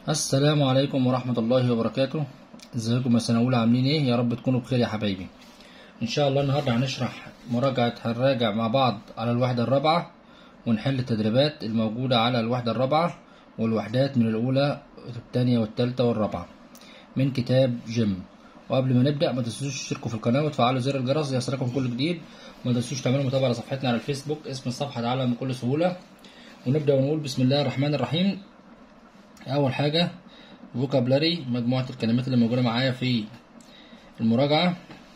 السلام عليكم ورحمة الله وبركاته ازيكم يا سنة أولى عاملين ايه يا رب تكونوا بخير يا حبايبي ان شاء الله النهاردة هنشرح مراجعة هنراجع مع بعض على الوحدة الرابعة ونحل التدريبات الموجودة على الوحدة الرابعة والوحدات من الأولى الثانية والثالثة والرابعة من كتاب جيم وقبل ما نبدأ ما تنسوش تشتركوا في القناة وتفعلوا زر الجرس ليصلكم كل جديد وما تنسوش تعملوا متابعة على صفحتنا على الفيسبوك اسم الصفحة تعلم بكل سهولة ونبدأ ونقول بسم الله الرحمن الرحيم أول حاجة vocabulary مجموعة الكلمات اللي موجودة معايا في المراجعة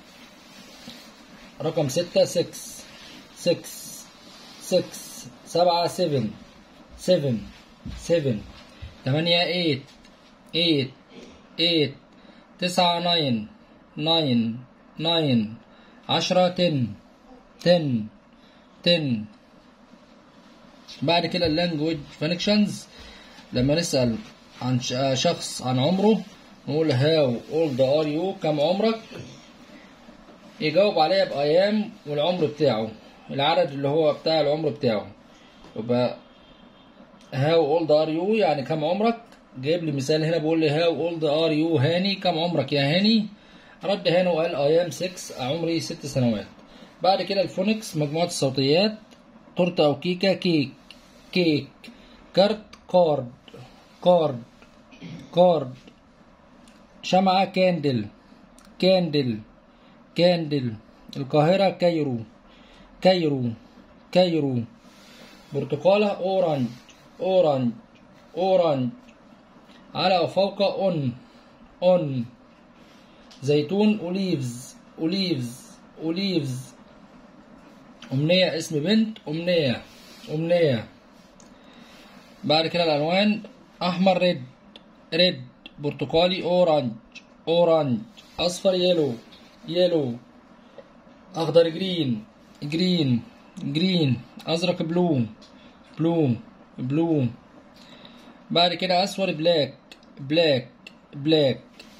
رقم ستة سكس سكس سكس سبعة سفن سفن سفن تمانية ايت ايت ايت تسعة ناين ناين ناين عشرة تن تن تن بعد كده اللانجوج فانكشنز لما نسأل عن شخص عن عمره نقول هاو اولد ار يو كم عمرك يجاوب عليا بأيام والعمر بتاعه العدد اللي هو بتاع العمر بتاعه يبقى هاو اولد ار يو يعني كم عمرك جايب لي مثال هنا بيقول لي هاو اولد ار يو هاني كم عمرك يا هاني رد هاني وقال ايام 6 عمري 6 سنوات بعد كده الفونكس مجموعة الصوتيات تورته او كيكه كيك كيك كارت كارد كارد كارد شمعة كاندل كاندل كاندل القاهرة كايرو كايرو كايرو برتقالة أورانج أورانج أورانج على وفوق أون أون زيتون أوليفز أوليفز أوليفز أمنية اسم بنت أمنية أمنية بعد كده الألوان أحمر ريد ريد برتقالي أورانج أورانج أصفر يلو يلو أخضر جرين جرين جرين أزرق بلو بلو بلو بعد كده أسود بلاك بلاك بلاك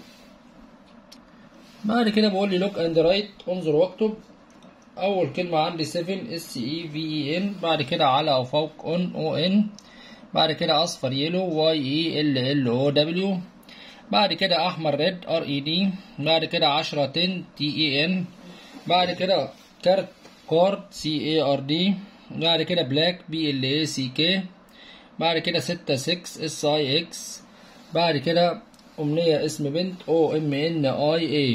بعد كده بقول لي لوك اند رايت انظر واكتب أول كلمة عندي 7 اس اي في اي ان بعد كده على أو فوق اون او ان بعد كده اصفر يلو واي اي ال ال او دبليو بعد كده احمر ريد ار اي دي بعد كده عشرة تن تي اي ان بعد كده كارت كارد سي اي ار دي بعد كده بلاك بي ال اي سي كي بعد كده ستة سكس اس اي اكس بعد كده امنية اسم بنت او ام ان اي اي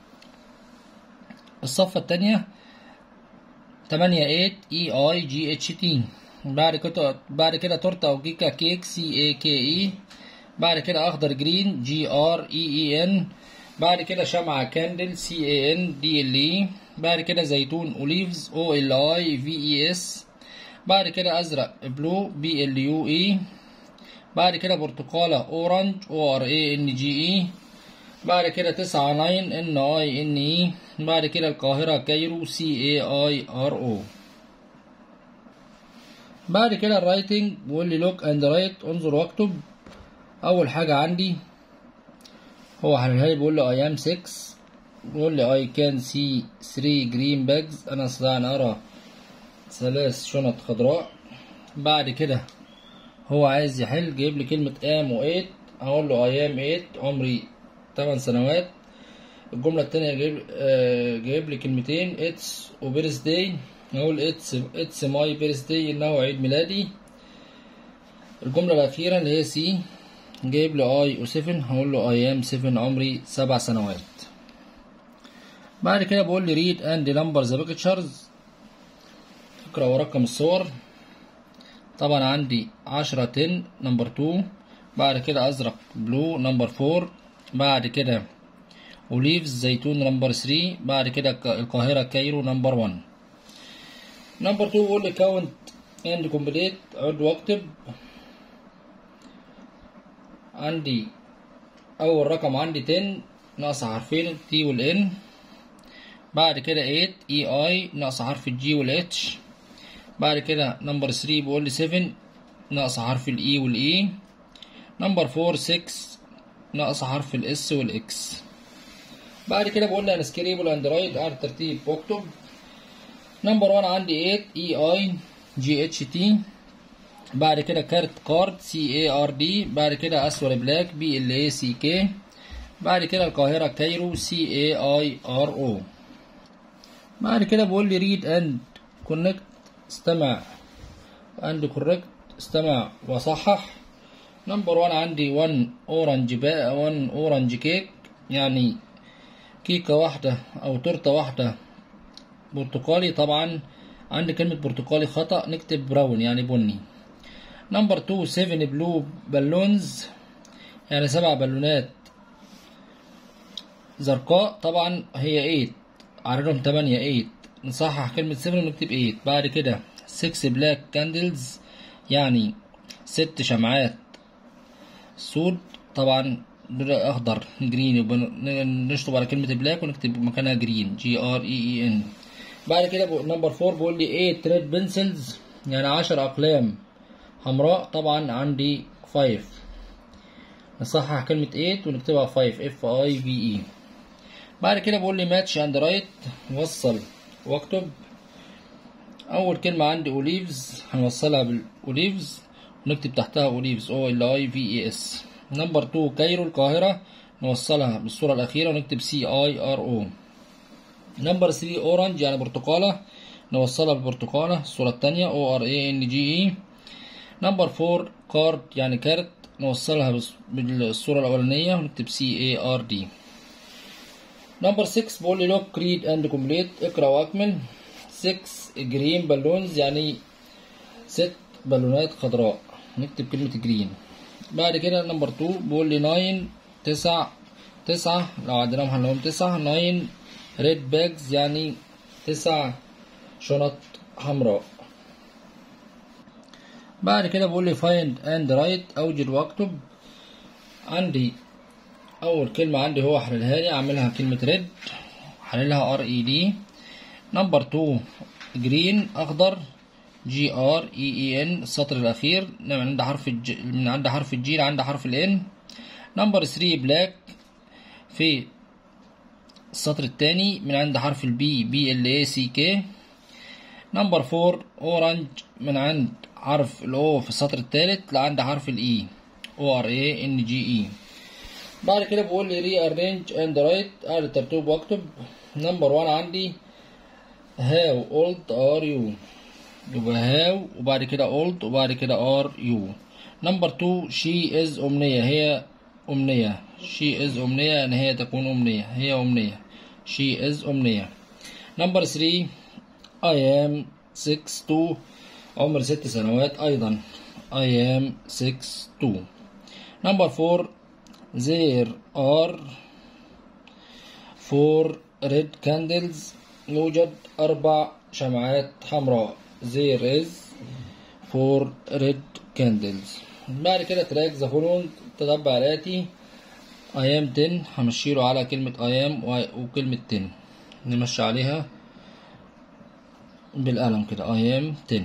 الصفة التانية تمانية ايت اي اي جي اتش تي بعد كده بعد كده تورته او كيكه كيك سي اي كي اي بعد كده اخضر جرين جي ار اي اي ان بعد كده شمعة كاندل سي اي ان دي ال اي بعد كده زيتون اوليفز او ال اي في اي اس بعد كده ازرق بلو بي ال يو اي بعد كده برتقالة اورنج او ار اي ان جي اي بعد كده تسعة ناين ان اي ان اي بعد كده القاهرة كايرو سي اي اي ار او بعد كده الرايتنج بيقول لي لوك اند رايت انظر واكتب اول حاجه عندي هو حللها لي بيقول لي اي ام 6 بيقول لي اي كان سي 3 جرين باجز انا استطيع ان ارى ثلاث شنط خضراء بعد كده هو عايز يحل جايب لي كلمه ام و 8 اقول له اي ام 8 عمري 8 سنوات الجمله الثانيه جايب آه جايب لي كلمتين اتس وبيرث داي نقول اتس اتس ماي بيرثداي انه عيد ميلادي الجملة الأخيرة اللي هي سي جايب لي اي و 7 هقول له اي ام 7 عمري سبع سنوات بعد كده بقول لي ريد اند نمبر ذا بيكتشرز اقرا ورقم الصور طبعا عندي عشرة تن نمبر 2 بعد كده ازرق بلو نمبر 4 بعد كده اوليفز زيتون نمبر 3 بعد كده القاهرة كايرو نمبر 1 نمبر 2 بيقول لي كاونت اند كومبليت عد واكتب عندي اول رقم عندي 10 ناقص حرفين التي والان بعد كده 8 اي اي ناقص حرف الجي والاتش بعد كده نمبر 3 بيقول لي 7 ناقص حرف الاي والاي نمبر 4 6 ناقص حرف الاس والاكس بعد كده بقول لي انسكريبل اند رايت على الترتيب واكتب نمبر 1 عندي 8 اي اي جي اتش تي بعد كده كارت كارد سي اي ار دي بعد كده اسور بلاك بي ال اي سي كي بعد كده القاهرة كايرو سي اي اي ار او بعد كده بقول لي ريد اند كونكت استمع اند كوركت استمع وصحح نمبر 1 عندي 1 اورنج بقى 1 اورنج كيك يعني كيكة واحدة او تورتة واحدة برتقالي طبعا عندي كلمة برتقالي خطأ نكتب براون يعني بني نمبر 2 7 بلو بالونز يعني سبع بالونات زرقاء طبعا هي 8 عددهم 8 8 نصحح كلمة 7 ونكتب 8 بعد كده 6 بلاك كاندلز يعني ست شمعات سود طبعا دول اخضر جرين يبقى نشطب على كلمة بلاك ونكتب مكانها جرين جي ار اي اي ان بعد كده نمبر 4 بيقول لي 8 ريد بنسلز يعني 10 اقلام حمراء طبعا عندي 5 نصحح كلمة 8 ونكتبها 5 اف اي في اي بعد كده بقول لي ماتش اند رايت وصل واكتب اول كلمة عندي اوليفز هنوصلها بالاوليفز ونكتب تحتها اوليفز او ال اي في اي اس نمبر 2 كايرو القاهرة نوصلها بالصورة الأخيرة ونكتب سي اي ار او نمبر 3 اورنج يعني برتقالة نوصلها بالبرتقالة الصورة التانية او ار اي ان جي اي نمبر 4 كارد يعني كارت نوصلها بالصورة الأولانية ونكتب سي اي ار دي نمبر 6 بقول لي لوك ريد اند كومبليت اقرا واكمل 6 جرين بالونز يعني ست بالونات خضراء نكتب كلمة جرين بعد كده نمبر 2 بيقول لي 9 تسع تسعة لو عديناهم هنلاقيهم تسعة 9 ريد باجز يعني تسع شنط حمراء بعد كده بقول لي find and write اوجد واكتب عندي اول كلمة عندي هو حللها لي اعملها كلمة ريد حللها ار اي دي نمبر 2 جرين اخضر جي ار اي اي ان السطر الاخير من عند حرف الج... من عند حرف الجي لعند حرف الان نمبر 3 بلاك في السطر الثاني من عند حرف البي بي ال اي سي كي نمبر 4 اورنج من عند حرف الاو في السطر الثالث لعند حرف الاي او ار اي ان جي اي بعد كده بقول لي ري ارينج اند رايت اعمل الترتيب واكتب نمبر 1 عندي هاو اولد ار يو يبقى هاو وبعد كده اولد وبعد كده ار يو نمبر 2 شي از امنيه هي امنيه شي از امنيه يعني هي تكون امنيه هي امنيه شي از امنيه نمبر 3 I am 6 2 عمر ست سنوات أيضا I am 6 2 نمبر 4 there are four red candles يوجد أربع شمعات حمراء there is four red candles بعد كده تراك ذا فولوينج تتبع الآتي I am 10 همشيله على كلمة I am وكلمة 10 نمشي عليها بالقلم كده I am 10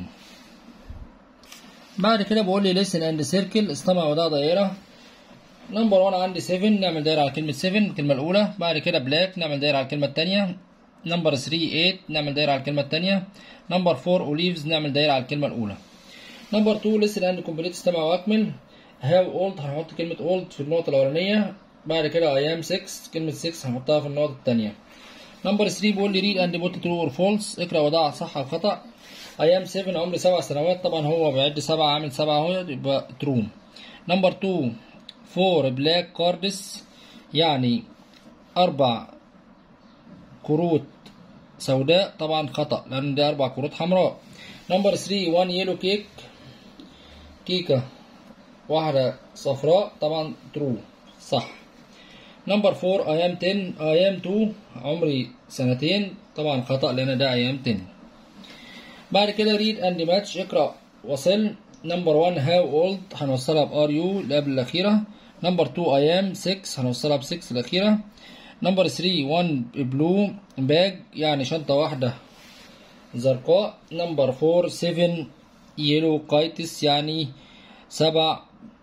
بعد كده بقول لي listen and circle استمع وضع دائرة نمبر 1 عندي 7 نعمل دايرة على كلمة 7 الكلمة الأولى بعد كده بلاك نعمل دايرة على الكلمة الثانية نمبر 3 8 نعمل دايرة على الكلمة الثانية نمبر 4 اوليفز نعمل دايرة على الكلمة الأولى نمبر 2 listen and complete استمع وأكمل how old هنحط كلمة old في النقطة الأولانية بعد كده I am 6 كلمة 6 هنحطها في النقطة الثانية نمبر 3 بيقول لي read and put true or false اقرا وضع صح او خطأ I am 7 عمري سبع سنوات طبعا هو بيعد سبعة عامل سبعة اهو يبقى true نمبر 2 4 black cards يعني أربع كروت سوداء طبعا خطأ لأن دي أربع كروت حمراء نمبر 3 1 يلو كيك كيكة واحدة صفراء طبعا true صح نمبر 4 I am 10 I am 2 عمري سنتين طبعا خطأ لأن ده I am 10 بعد كده read and match اقرأ وصل نمبر 1 how old هنوصلها ب are you اللي قبل الأخيرة نمبر 2 I am 6 هنوصلها ب 6 الأخيرة نمبر 3 1 blue bag يعني شنطة واحدة زرقاء نمبر 4 7 yellow kites يعني سبع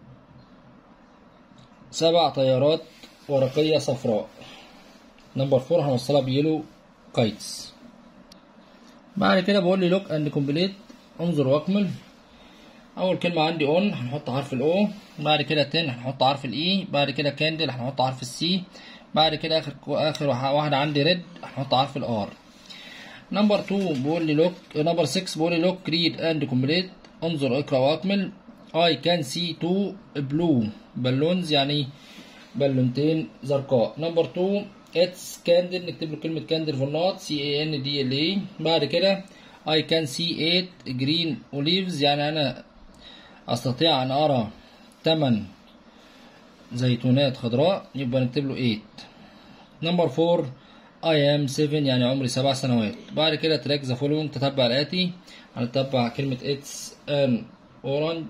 سبع طيارات ورقية صفراء نمبر 4 هنوصلها بيلو كايتس بعد كده بقول لي لوك اند كومبليت انظر واكمل اول كلمه عندي اون هنحط حرف الاو بعد كده 10 هنحط حرف الاي بعد كده كاندل هنحط حرف السي بعد كده اخر اخر واحده عندي ريد هنحط حرف الار نمبر 2 بيقول لي لوك نمبر 6 بيقول لي لوك ريد اند كومبليت انظر اقرا واكمل I can see two blue بالونز يعني بالونتين زرقاء نمبر 2 اتس كاندل نكتب له كلمة كاندل في النقط سي اي ان دي ال اي بعد كده I can see eight green olives يعني أنا أستطيع أن أرى تمن زيتونات خضراء يبقى نكتب له 8 نمبر 4 I am 7 يعني عمري سبع سنوات بعد كده تراك ذا فولوينج تتبع الآتي هنتبع كلمة اتس ان اورنج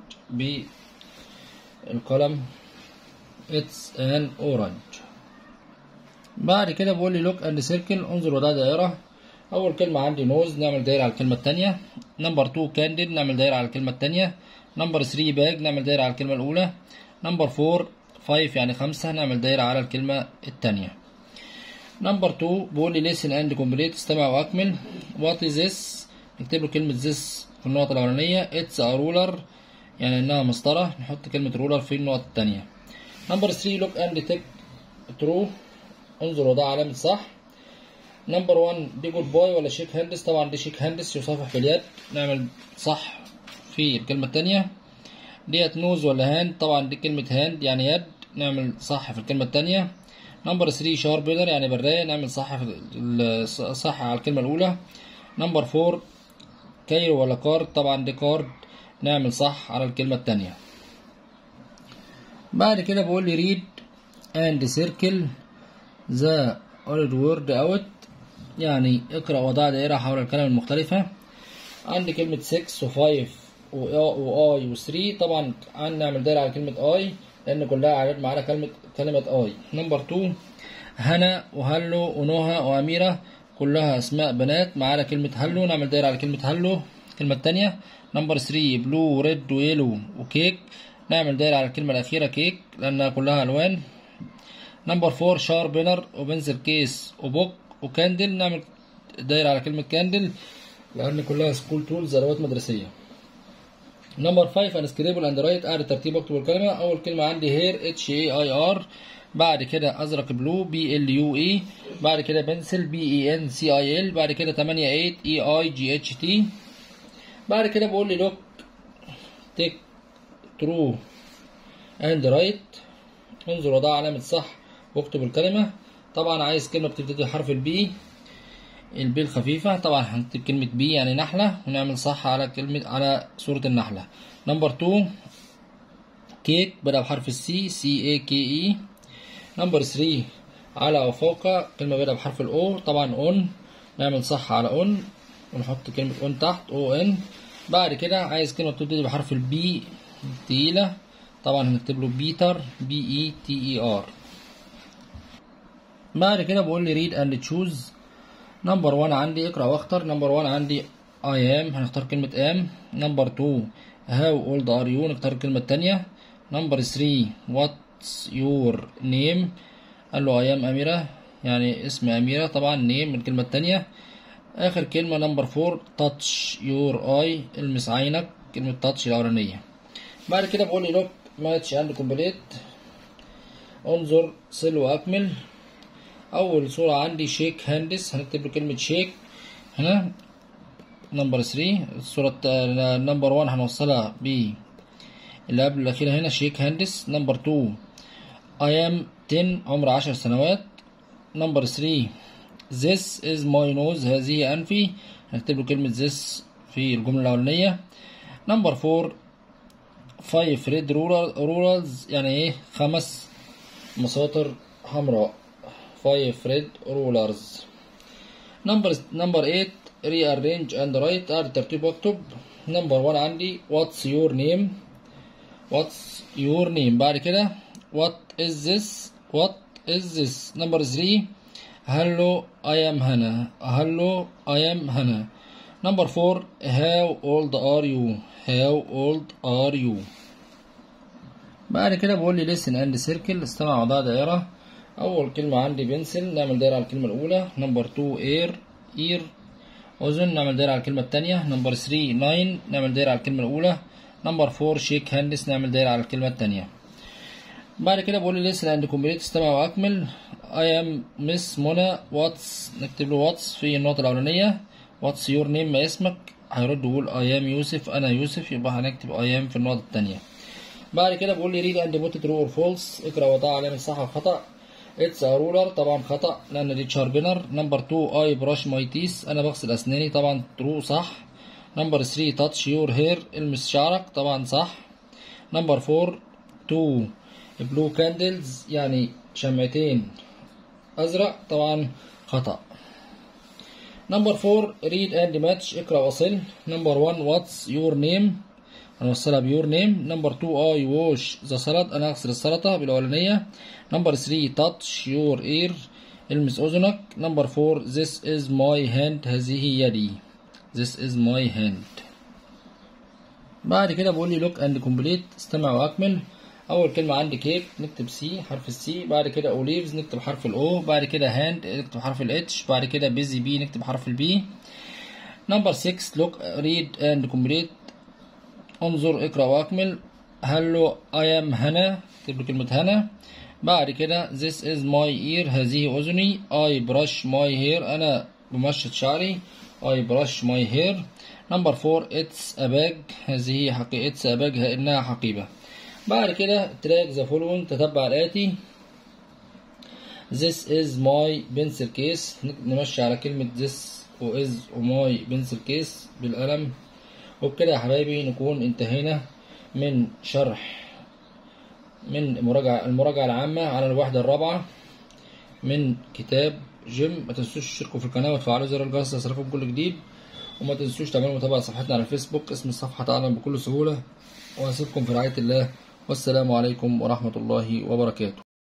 بالقلم اتس ان اورنج بعد كده بيقول لي لوك اند سيركل انظر وده دائرة أول كلمة عندي نوز نعمل دايرة على الكلمة التانية نمبر 2 كانديد نعمل دايرة على الكلمة التانية نمبر 3 باج نعمل دايرة على الكلمة الأولى نمبر 4 5 يعني خمسة نعمل دايرة على الكلمة التانية نمبر 2 بيقول لي listen and complete استمع وأكمل what is this نكتب له كلمة this في النقطة الأولانية it's a ruler يعني إنها مسطرة نحط كلمة ruler في النقطة التانية نمبر 3 look and take true انظر وده علامة صح نمبر 1 دي جود باي ولا شيك هاندس طبعا دي شيك هاندس يصافح باليد نعمل صح في الكلمة التانية ديت نوز ولا هاند طبعا دي كلمة هاند يعني يد نعمل صح في الكلمة التانية نمبر 3 شاربنر يعني براية نعمل صح في صح على الكلمة الأولى نمبر 4 كايرو ولا كارد طبعا دي كارد نعمل صح على الكلمة التانية بعد كده بقول لي read and circle the old word out يعني اقرأ وضع دائرة حول الكلمة المختلفة عندي كلمة 6 و 5 و اي و 3 طبعا نعمل دايرة على كلمة اي لأن كلها عدد معانا كلمة كلمة اي نمبر 2 هنا وهلو ونوها وأميرة كلها أسماء بنات معانا كلمة هلو نعمل دايرة على كلمة هلو الكلمة التانية نمبر 3 بلو وريد ويلو وكيك نعمل دايرة على الكلمة الأخيرة كيك لأنها كلها ألوان نمبر 4 شاربنر وبنزل كيس وبوك وكاندل نعمل دايرة على كلمة كاندل لأن كلها سكول تولز أدوات مدرسية نمبر 5 انسكريبل اند رايت قاعد ترتيب اكتب الكلمة أول كلمة عندي هير اتش اي اي ار بعد كده أزرق بلو بي ال يو اي بعد كده بنسل بي اي ان سي اي ال بعد كده 8 8 اي اي جي اتش تي بعد كده بقول لي لوك تيك ترو اند رايت انظر وضع علامة صح واكتب الكلمة طبعا عايز كلمة بتبتدي بحرف البي البي الخفيفة طبعا هنكتب كلمة بي يعني نحلة ونعمل صح على كلمة على صورة النحلة نمبر 2 كيك بدأ بحرف السي سي اي كي اي نمبر 3 على أو فوق كلمة بدأ بحرف الأو طبعا أون نعمل صح على أون ونحط كلمة أون تحت أو إن بعد كده عايز كلمة بتبتدي بحرف البي تقيلة طبعا هنكتب له بيتر بي اي تي اي ار بعد كده بقول لي ريد اند تشوز نمبر 1 عندي اقرا واختار نمبر 1 عندي اي ام هنختار كلمة ام نمبر 2 هاو اولد ار يو نختار الكلمة التانية نمبر 3 واتس يور نيم قال له اي ام اميرة يعني اسم اميرة طبعا نيم الكلمة التانية اخر كلمة نمبر 4 تاتش يور اي المس عينك كلمة تاتش الاولانية بعد كده بقول لي لوك ماتش اند كومبليت انظر سل واكمل اول صورة عندي شيك هاندس هنكتب له كلمة شيك هنا نمبر 3 الصورة نمبر 1 هنوصلها ب اللي قبل الأخيرة هنا شيك هاندس نمبر 2 I am 10 عمر 10 سنوات نمبر 3 This is my nose هذه أنفي هنكتب له كلمة this في الجملة الأولانية نمبر 4 5 ريد رولرز يعني ايه خمس مساطر حمراء 5 ريد رولرز نمبر نمبر 8 rearrange and write ادي ترتيب واكتب نمبر 1 عندي what's your name what's your name بعد كده what is this what is this نمبر 3 hello I am هنا hello I am هنا نمبر 4 how old are you how old are you بعد كده بقول لي listen and circle استمع وضع دائرة أول كلمة عندي بنسل نعمل دايرة على الكلمة الأولى نمبر 2 اير اير أذن نعمل دايرة على الكلمة التانية نمبر 3 ناين نعمل دايرة على الكلمة الأولى نمبر فور شيك هاندس نعمل دايرة على الكلمة التانية بعد كده بقول لي لسه عند كومبليت استمع واكمل اي ام مس منى واتس نكتب له واتس في النقطة الأولانية واتس يور نيم ما اسمك هيرد يقول اي ام يوسف انا يوسف يبقى هنكتب اي ام في النقطة التانية بعد كده بقول لي ريد اند بوت ترو اور فولس اقرا وضع علامة صح وخطأ اتس ا رولر طبعا خطأ لأن دي شاربنر نمبر 2 اي براش ماي تيس أنا بغسل أسناني طبعا ترو صح نمبر 3 تاتش يور هير المس شعرك طبعا صح نمبر 4 2 بلو كاندلز يعني شمعتين أزرق طبعا خطأ نمبر 4 ريد اند ماتش اقرا وصل نمبر 1 واتس يور نيم هنوصلها بيور نيم نمبر 2 اي ووش ذا سلطه انا اغسل السلطه بالاولانيه نمبر 3 تاتش يور اير المس اذنك نمبر 4 this is my hand هذه يدي this is my hand بعد كده بقول لي look and complete استمع واكمل اول كلمه عندي كيك نكتب سي حرف السي بعد كده اوليفز نكتب حرف الاو بعد كده هاند نكتب حرف الاتش بعد كده بيزي بي نكتب حرف البي نمبر 6 look read and complete انظر اقرا واكمل هلو اي ام هنا اكتب له كلمه هنا بعد كده this is my ear هذه اذني I brush my hair انا بمشط شعري I brush my hair نمبر 4 it's a bag هذه حقيبة it's a bag انها حقيبة بعد كده track the following تتبع الآتي this is my pencil case نمشي على كلمة this و is و my pencil case بالقلم وبكده يا حبايبي نكون انتهينا من شرح من مراجعة المراجعة العامة على الوحدة الرابعة من كتاب جيم ما تنسوش تشتركوا في القناة وتفعلوا زر الجرس ليصلكم كل جديد وما تنسوش تعملوا متابعة صفحتنا على الفيسبوك اسم الصفحة تعلم بكل سهولة وأسيبكم في رعاية الله والسلام عليكم ورحمة الله وبركاته